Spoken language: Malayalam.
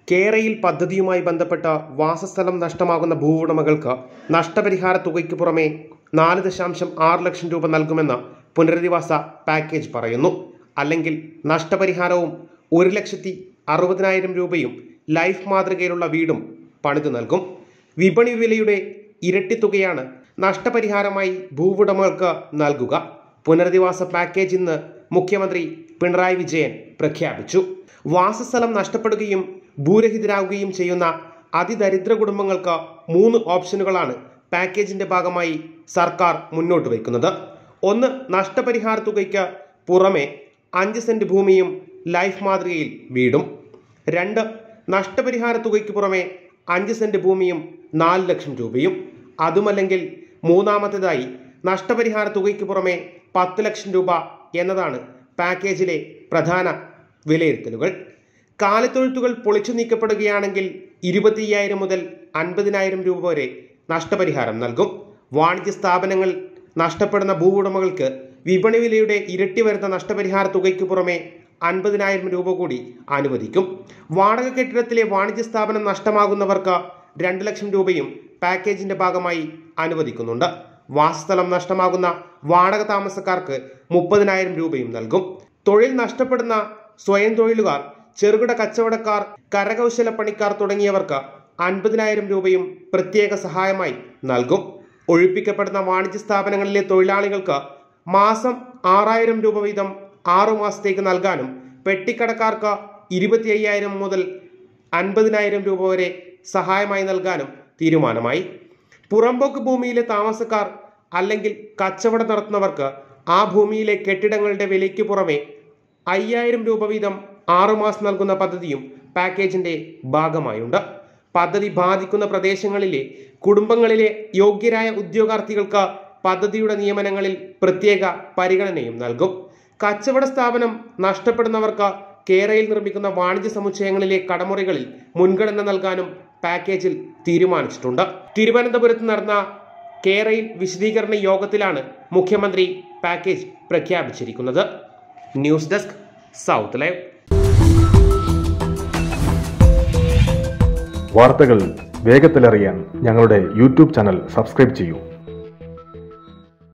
കേരയിൽ പദ്ധതിയുമായി ബന്ധപ്പെട്ട വാസസ്ഥലം നഷ്ടമാകുന്ന ഭൂവുടമകൾക്ക് നഷ്ടപരിഹാര തുകയ്ക്ക് പുറമെ നാല് ദശാംശം ആറ് ലക്ഷം രൂപ നൽകുമെന്ന് പുനരധിവാസ പാക്കേജ് പറയുന്നു അല്ലെങ്കിൽ നഷ്ടപരിഹാരവും ഒരു ലക്ഷത്തി അറുപതിനായിരം രൂപയും ലൈഫ് മാതൃകയിലുള്ള വീടും പണിതു നൽകും വിപണി വിലയുടെ ഇരട്ടി തുകയാണ് നഷ്ടപരിഹാരമായി ഭൂവുടമകൾക്ക് നൽകുക പുനരധിവാസ പാക്കേജ് ഇന്ന് മുഖ്യമന്ത്രി പിണറായി വിജയൻ പ്രഖ്യാപിച്ചു വാസസ്ഥലം നഷ്ടപ്പെടുകയും ഭൂരഹിതരാകുകയും ചെയ്യുന്ന അതിദരിദ്ര കുടുംബങ്ങൾക്ക് മൂന്ന് ഓപ്ഷനുകളാണ് പാക്കേജിന്റെ ഭാഗമായി സർക്കാർ മുന്നോട്ട് വയ്ക്കുന്നത് ഒന്ന് നഷ്ടപരിഹാര തുകയ്ക്ക് പുറമെ അഞ്ച് സെന്റ് ഭൂമിയും ലൈഫ് മാതൃകയിൽ വീടും രണ്ട് നഷ്ടപരിഹാര തുകയ്ക്ക് പുറമെ അഞ്ച് സെന്റ് ഭൂമിയും നാല് ലക്ഷം രൂപയും അതുമല്ലെങ്കിൽ മൂന്നാമത്തേതായി നഷ്ടപരിഹാര തുകയ്ക്ക് പുറമെ പത്ത് ലക്ഷം രൂപ എന്നതാണ് പാക്കേജിലെ പ്രധാന വിലയിരുത്തലുകൾ കാലിത്തൊഴുത്തുകൾ പൊളിച്ചു നീക്കപ്പെടുകയാണെങ്കിൽ ഇരുപത്തിയ്യായിരം മുതൽ അൻപതിനായിരം രൂപ വരെ നഷ്ടപരിഹാരം നൽകും വാണിജ്യ സ്ഥാപനങ്ങൾ നഷ്ടപ്പെടുന്ന ഭൂവുടമകൾക്ക് വിപണി വിലയുടെ ഇരട്ടി വരുന്ന നഷ്ടപരിഹാര തുകയ്ക്ക് പുറമെ അൻപതിനായിരം രൂപ കൂടി അനുവദിക്കും വാടക കെട്ടിടത്തിലെ വാണിജ്യ സ്ഥാപനം നഷ്ടമാകുന്നവർക്ക് രണ്ട് ലക്ഷം രൂപയും പാക്കേജിന്റെ ഭാഗമായി അനുവദിക്കുന്നുണ്ട് വാസസ്ഥലം നഷ്ടമാകുന്ന വാടക താമസക്കാർക്ക് മുപ്പതിനായിരം രൂപയും നൽകും തൊഴിൽ നഷ്ടപ്പെടുന്ന സ്വയം തൊഴിലുകാർ ചെറുകിട കച്ചവടക്കാർ കരകൗശല പണിക്കാർ തുടങ്ങിയവർക്ക് അൻപതിനായിരം രൂപയും പ്രത്യേക സഹായമായി നൽകും ഒഴിപ്പിക്കപ്പെടുന്ന വാണിജ്യ സ്ഥാപനങ്ങളിലെ തൊഴിലാളികൾക്ക് മാസം ആറായിരം രൂപ വീതം ആറു മാസത്തേക്ക് നൽകാനും പെട്ടിക്കടക്കാർക്ക് ഇരുപത്തി അയ്യായിരം മുതൽ അൻപതിനായിരം രൂപ വരെ സഹായമായി നൽകാനും തീരുമാനമായി പുറമ്പോക്ക് ഭൂമിയിലെ താമസക്കാർ അല്ലെങ്കിൽ കച്ചവടം നടത്തുന്നവർക്ക് ആ ഭൂമിയിലെ കെട്ടിടങ്ങളുടെ വിലയ്ക്ക് പുറമെ അയ്യായിരം രൂപ വീതം ആറുമാസം നൽകുന്ന പദ്ധതിയും പാക്കേജിന്റെ ഭാഗമായുണ്ട് പദ്ധതി ബാധിക്കുന്ന പ്രദേശങ്ങളിലെ കുടുംബങ്ങളിലെ യോഗ്യരായ ഉദ്യോഗാർത്ഥികൾക്ക് പദ്ധതിയുടെ നിയമനങ്ങളിൽ പ്രത്യേക പരിഗണനയും നൽകും കച്ചവട സ്ഥാപനം നഷ്ടപ്പെടുന്നവർക്ക് കേരയിൽ നിർമ്മിക്കുന്ന വാണിജ്യ സമുച്ചയങ്ങളിലെ കടമുറികളിൽ മുൻഗണന നൽകാനും പാക്കേജിൽ തീരുമാനിച്ചിട്ടുണ്ട് തിരുവനന്തപുരത്ത് നടന്ന കേരയിൽ വിശദീകരണ യോഗത്തിലാണ് മുഖ്യമന്ത്രി പാക്കേജ് പ്രഖ്യാപിച്ചിരിക്കുന്നത് ന്യൂസ് ഡെസ്ക് സൗത്ത് ലൈവ് വാർത്തകൾ വേഗത്തിലറിയാൻ ഞങ്ങളുടെ യൂട്യൂബ് ചാനൽ സബ്സ്ക്രൈബ് ചെയ്യൂ